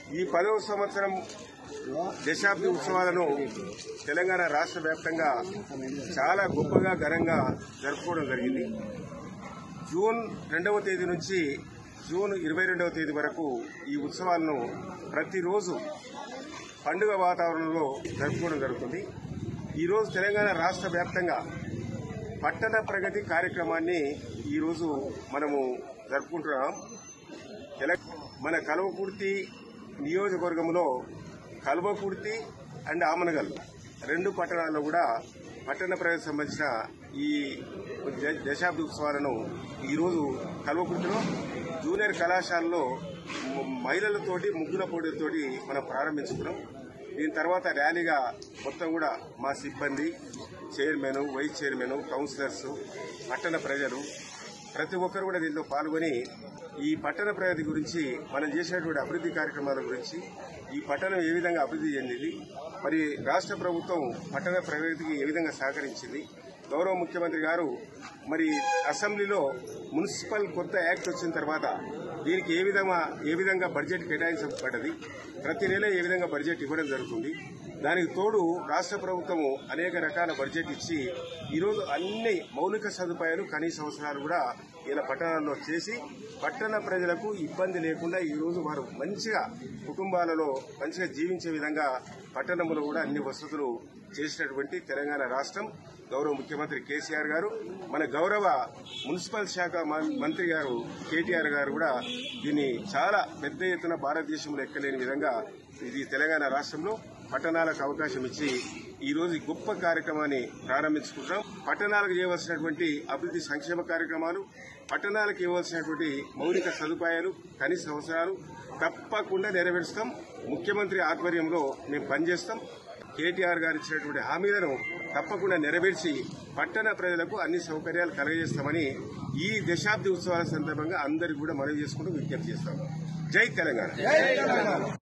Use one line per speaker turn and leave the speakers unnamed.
ఈ పదవ సంవత్సరం దశాబ్ది ఉత్సవాలను తెలంగాణ రాష్ట్ర వ్యాప్తంగా చాలా గొప్పగా ఘనంగా జరుపుకోవడం జరిగింది జూన్ రెండవ తేదీ నుంచి జూన్ ఇరవై రెండవ తేదీ వరకు ఈ ఉత్సవాలను ప్రతిరోజు పండుగ వాతావరణంలో జరుపుకోవడం జరుగుతుంది ఈరోజు తెలంగాణ రాష్ట్ర వ్యాప్తంగా పట్టణ ప్రగతి కార్యక్రమాన్ని ఈరోజు మనము జరుపుకుంటున్నాం తెల- మన కల్వకుర్తి నియోజకవర్గంలో కల్వకుర్తి అండ్ ఆమనగల్ రెండు పట్టణాల్లో కూడా పట్టణ ప్రగతికి సంబంధించిన ఈ ద- దశాబ్ది ఉత్సవాలను ఈరోజు కల్వకుర్తిలో జూనియర్ కళాశాలలో మ- మహిళలతోటి ముగ్గుల పోటీలతోటి మనం ప్రారంభించుకున్నాం దీని తర్వాత ర్యాలీగా మొత్తం కూడా మా సిబ్బంది చైర్మన్ వైస్ చైర్మన్ కౌన్సిలర్స్ పట్టణ ప్రజలు ప్రతి ఒక్కరు కూడా దీంట్లో పాల్గొని ఈ పట్టణ ప్రగతి గురించి మనం చేసినటువంటి అభివృద్ధి కార్యక్రమాల గురించి ఈ పట్టణం ఏ విధంగా అభివృద్ధి చెందింది మరి రాష్ట్ర ప్రభుత్వం పట్టణ ప్రగతికి ఏ విధంగా సహకరించింది గౌరవ ముఖ్యమంత్రి గారు మరి అసెంబ్లీలో మున్సిపల్ కొత్త యాక్ట్ వచ్చిన తర్వాత దీనికి ఏ విధంగా ఏ విధంగా బడ్జెట్ కేటాయించబడ్డది ప్రతి నెల ఏ విధంగా బడ్జెట్ ఇవ్వడం జరుగుతుంది దానికి తోడు రాష్ట్ర ప్రభుత్వము అనేక రకాల బడ్జెట్ ఇచ్చి ఈరోజు అన్ని మౌలిక సదుపాయాలు కనీస అవసరాలు కూడా ఇలా పట్టణాల్లో చేసి పట్టణ ప్రజలకు ఇబ్బంది లేకుండా ఈరోజు వారు మంచిగా కుటుంబాలలో మంచిగా జీవించే విధంగా పట్టణంలో కూడా అన్ని వసతులు చేసినటువంటి తెలంగాణ రాష్ట్రం గౌరవ ముఖ్యమంత్రి కేసీఆర్ గారు మన గౌరవ మున్సిపల్ శాఖ మం- మంత్రి గారు కేటీఆర్ గారు కూడా దీన్ని చాలా పెద్ద ఎత్తున భారతదేశంలో ఎక్కలేని విధంగా ఇది తెలంగాణ రాష్ట్రంలో పట్టణాలకు అవకాశం ఇచ్చి ఈ రోజు ఈ గొప్ప కార్యక్రమాన్ని ప్రారంభించుకుంటున్నాం పట్టణాలకు చేయవలసినటువంటి అభివృద్ధి సంక్షేమ కార్యక్రమాలు పట్టణాలకు ఇవ్వాల్సినటువంటి మౌలిక సదుపాయాలు కనీస అవసరాలు తప్పకుండా నెరవేరుస్తాం ముఖ్యమంత్రి ఆధ్వర్యంలో మేము పనిచేస్తాం కేటీఆర్ గారు ఇచ్చినటువంటి హామీలను తప్పకుండా నెరవేర్చి పట్టణ ప్రజలకు అన్ని సౌకర్యాలు కలగజేస్తామని ఈ దశాబ్ది ఉత్సవాల సందర్భంగా అందరికీ కూడా మనవి చేసుకుంటూ విజ్ఞప్తి చేస్తాం జై తెలంగాణ